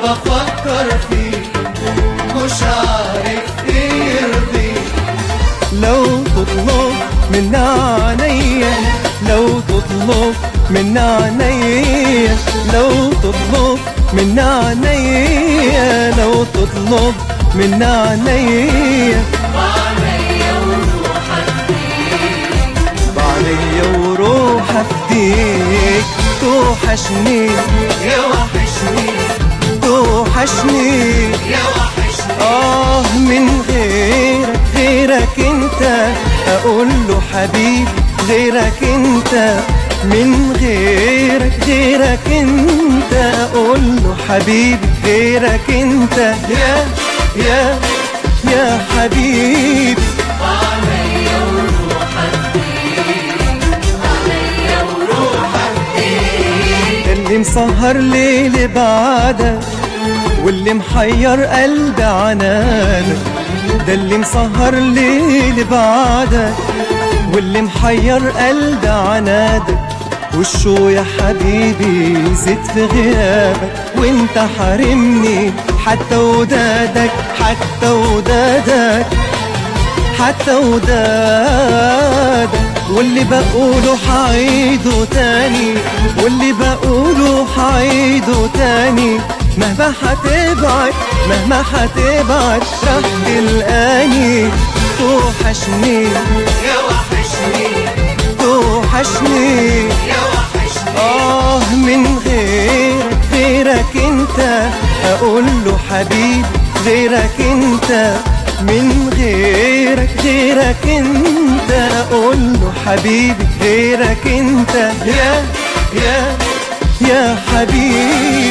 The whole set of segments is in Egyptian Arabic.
بفكر فيك مش عارف ايه يرضيك لو تطلب من عينيا لو تطلب من عينيا لو تطلب من عينيا لو تطلب من عينيا وعليا وروحك فيك بعليا وروح افديك توحشني يا وحشني توحشني يا وحشني آه من غيرك غيرك انت أقول له حبيب غيرك انت من غيرك غيرك انت أقول له حبيب غيرك انت يا يا يا حبيبي وعليا وروحك فيك عليا وروحك فيك اللي مسهر ليلي بعدك واللي محير قلبي عنادك ده اللي مسهر ليلي بعدك واللي محير قلبي عنادك وشو يا حبيبي زيد في غيابك وانت حارمني حتى ودادك حتى ودادك حتى ودادك واللي بقوله حعيده تاني واللي بقوله حعيده تاني مهما حتبعد مهما حتبعد راح تلقاني توحشني يا وحشني توحشني يا وحشني آه من غيرك غيرك انت أقول له حبيب غيرك انت من غيرك غيرك انت أقول له حبيبي غيرك انت يا يا يا حبيبي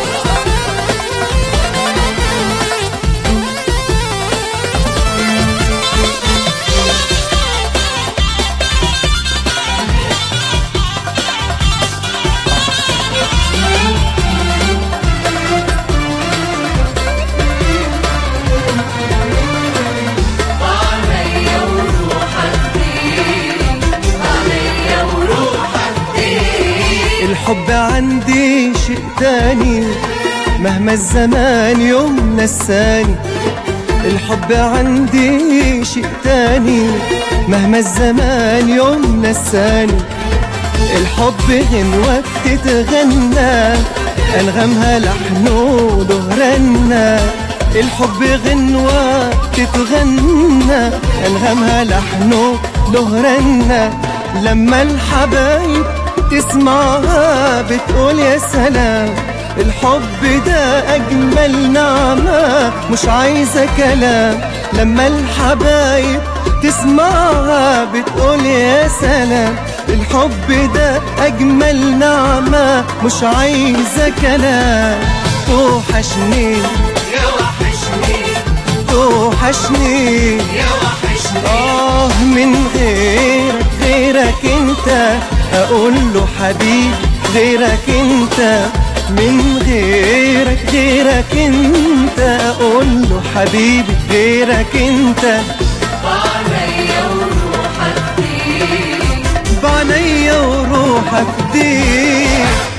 عليا وروحك فيك عليا وروحك فيك الحب عندي شيء تاني مهما الزمان يوم نساني الحب عندي شيء تاني مهما الزمان يوم نساني الحب غنوة بتتغنى أنغمها لحن وله رنة الحب غنوة بتتغنى أنغمها لحن وله رنة لما الحبايب تسمعها بتقول يا سلام الحب ده أجمل نعمة مش عايزة كلام لما الحبايب تسمعها بتقول يا سلام الحب ده أجمل نعمة مش عايزة كلام توحشني يا وحشني توحشني يا وحشني آه من غيرك غيرك انت أقول له حبيب غيرك انت من غيرك غيرك انت أقول له حبيبي غيرك انت عليا وروحك فيك بعينيا وروحك دي